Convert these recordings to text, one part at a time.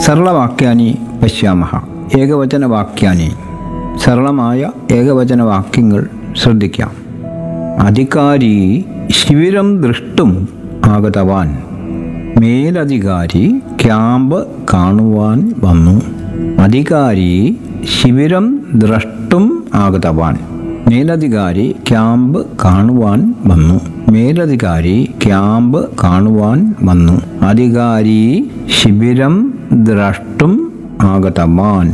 സരളവാക്യാനി പശ്യാമഹ ഏകവചനവാക്യാനി സരളമായ ഏകവചനവാക്യങ്ങൾ ശ്രദ്ധിക്കാം അധികാരി ശിബിരം ദൃഷ്ടും ആഗതവാൻ മേലധികാരി ക്യാമ്പ് കാണുവാൻ വന്നു അധികാരി ശിബിരം ദ്രഷ്ടും ആഗതവാൻ മേലധികാരി ക്യാമ്പ് കാണുവാൻ വന്നു മേലധികാരി ക്യാമ്പ് കാണുവാൻ വന്നു അധികാരി ശിബിരം ദ്രഷ്ടും ആഗതവാൻ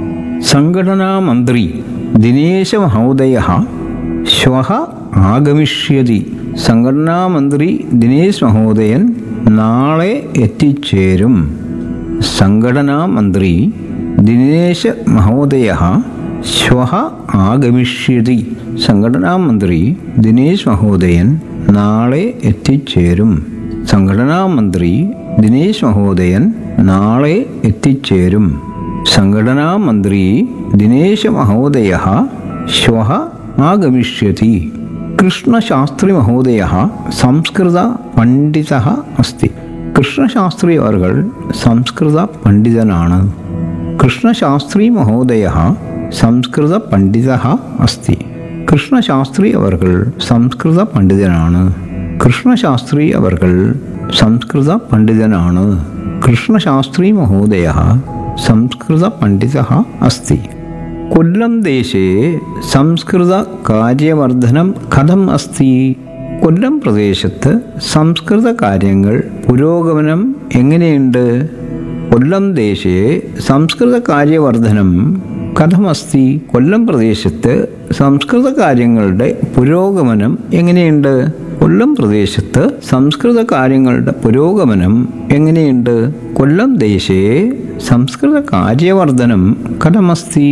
സംഘടനാമന്ത്രി ദിനേശമഹോദയ ശ്വः ആഗമിഷ്യതി സംഘടനാമന്ത്രി ദിനേശ് മഹോദയൻ നാളെ എത്തിച്ചേരും സംഘടനാമന്ത്രി ദിനേശ് മഹോദയ ശ്വः ആഗമിഷ്യതി സംഘടനാമന്ത്രി ദിനേശ് മഹോദയൻ നാളെ എത്തിച്ചേരും സംഘടനാമന്ത്രി ദിനേശ് മഹോദയൻ നാളെ എത്തിച്ചേരും സംഘടനാമന്ത്രി ദിനേശ മഹോദയ ശ്വः ആഗമിഷ്യതി കൃഷ്ണശാസ്ത്രി മഹോദയ സംസ്കൃത പണ്ഡിത അസ്തി കൃഷ്ണശാസ്ത്രി അവർ സംസ്കൃത പണ്ഡിതനാണ് കൃഷ്ണശാസ്ത്രി മഹോദയ സംസ്കൃത പണ്ഡിത അസ്തി കൃഷ്ണശാസ്ത്രി അവർ സംസ്കൃത പണ്ഡിതനാണ് കൃഷ്ണശാസ്ത്രി അവർ സംസ്കൃത പണ്ഡിതനാണ് കൃഷ്ണശാസ്ത്രി മഹോദയ സംസ്കൃത പണ്ഡിത അസ്തി കൊല്ലം ദേശേ സംസ്കൃത കാര്യവർദ്ധനം കഥം അസ്തി കൊല്ലം പ്രദേശത്ത് സംസ്കൃത കാര്യങ്ങൾ പുരോഗമനം എങ്ങനെയുണ്ട് കൊല്ലം ദേശേ സംസ്കൃത കാര്യവർദ്ധനം കഥമസ്തി കൊല്ലം പ്രദേശത്ത് സംസ്കൃത കാര്യങ്ങളുടെ പുരോഗമനം എങ്ങനെയുണ്ട് കൊല്ലം പ്രദേശത്ത് സംസ്കൃത കാര്യങ്ങളുടെ പുരോഗമനം എങ്ങനെയുണ്ട് കൊല്ലം ദേശേ സംസ്കൃത കാര്യവർദ്ധനം കഥമസ്തി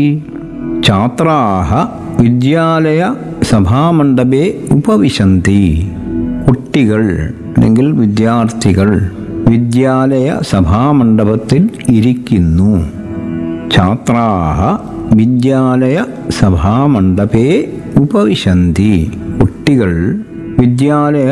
ഛാത്രാः വിദ്യാലയ സഭാമണ്ഡപേ ഉപവിശന്തി കുട്ടികൾ അല്ലെങ്കിൽ വിദ്യാർത്ഥികൾ വിദ്യാലയ സഭാമണ്ഡപത്തിൽ ഇരിക്കുന്നു ഛാത്രാः വിദ്യാലയ സഭാമണ്ഡപേ ഉപവിശന്തി കുട്ടികൾ വിദ്യാലയ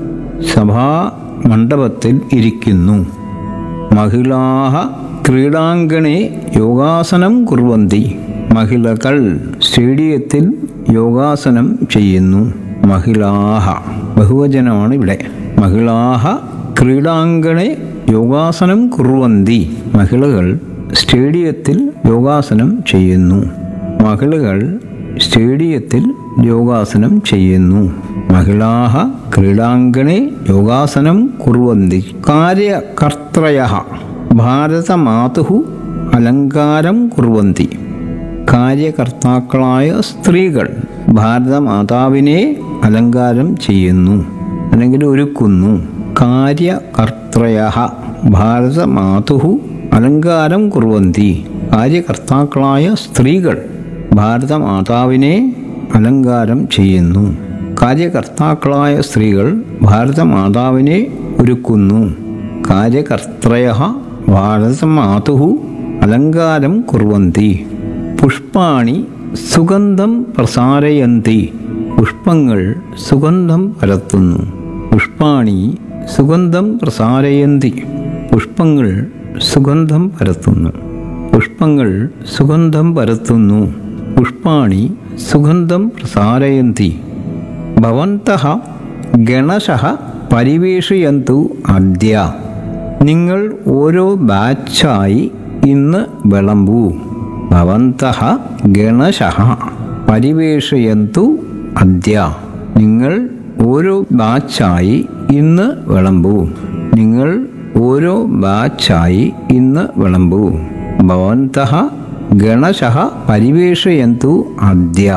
സഭാമണ്ഡപത്തിൽ ഇരിക്കുന്നു മഹിളാः ക്രീഡാങ്കണേ യോഗാസനം കുർവന്തി മഹിളകൾ സ്റ്റേഡിയത്തിൽ യോഗാസനം ചെയ്യുന്നു മഹിളാഹ ബഹുവചനമാണ് ഇവിടെ മഹിളാഹ ക്രീഡാങ്കണെ യോഗാസനം കുറുവന്തി മഹിളകൾ സ്റ്റേഡിയത്തിൽ യോഗാസനം ചെയ്യുന്നു മഹിളകൾ സ്റ്റേഡിയത്തിൽ യോഗാസനം ചെയ്യുന്നു മഹിളാഹ ക്രീഡാങ്കണെ യോഗാസനം കുറുവന്തി കാര്യകർത്രയ ഭാരതമാതുഹു അലങ്കാരം കുറുവന്തി കാര്യകർത്താക്കളായ സ്ത്രീകൾ ഭാരതമാതാവിനെ അലങ്കാരം ചെയ്യുന്നു അല്ലെങ്കിൽ ഒരുക്കുന്നു കാര്യകർത്രയ ഭാരതമാതുഹു അലങ്കാരം കുറുവന്തി കാര്യകർത്താക്കളായ സ്ത്രീകൾ ഭാരതമാതാവിനെ അലങ്കാരം ചെയ്യുന്നു കാര്യകർത്താക്കളായ സ്ത്രീകൾ ഭാരതമാതാവിനെ ഒരുക്കുന്നു കാര്യകർത്രയ ഭാരതമാതുഹു അലങ്കാരം കുറുവന്തി പുഷ്പാണി സുഗന്ധം പ്രസാരയന്തി പുഷ്പങ്ങൾ സുഗന്ധം പരത്തുന്നു പുഷ്പാണി സുഗന്ധം പ്രസാരയന്തി പുഷ്പങ്ങൾ സുഗന്ധം പരത്തുന്നു പുഷ്പങ്ങൾ സുഗന്ധം പരത്തുന്നു പുഷ്പാണി സുഗന്ധം പ്രസാരയന്തി ഭവന്തഃ ഗണശഃ പരിവേഷയന്തു അദ്യ നിങ്ങൾ ഓരോ ബാച്ചായി ഇന്ന് വിളമ്പൂ ഭവന്തഃ ഗണശഃ പരിവേഷയന്തു അദ്യ നിങ്ങൾ ഓരോ ബാച്ചായി ഇന്ന് വിളമ്പൂ നിങ്ങൾ ഓരോ ബാച്ചായി ഇന്ന് വിളമ്പൂ ഭവന്തഃ ഗണശഃ പരിവേഷയന്തു അദ്യ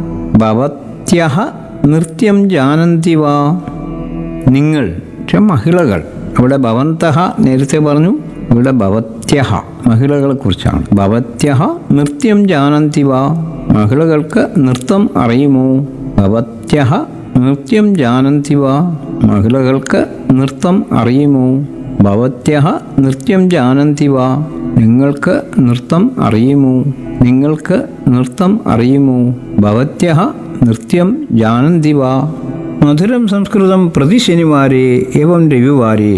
ഭവത്യഃ നൃത്യം ജാനന്തി വാ നിങ്ങൾ പക്ഷെ മഹിളകൾ അവിടെ ഭവന്തഃ നേരത്തെ പറഞ്ഞു ഇവിടെ ഭവത്യഹ മഹിളകളെ കുറിച്ചാണ് ഭവത്യഹ നൃത്യം ജാനന്തി വാ മഹിളകൾക്ക് നൃത്തം അറിയുമോ ഭവത്യഹ നൃത്യം ജാനന്തി വാ മഹിളകൾക്ക് നൃത്തം അറിയുമോ ഭവത്യഹ നൃത്യം ജാനന്തി വാ നിങ്ങൾക്ക് നൃത്തം അറിയുമോ നിങ്ങൾക്ക് നൃത്തം അറിയുമോ ഭവത്യഹ നൃത്യം ജാനന്തി വാ മധുരം സംസ്കൃതം പ്രതി ശനിവാരേ എവം രവിവാരേ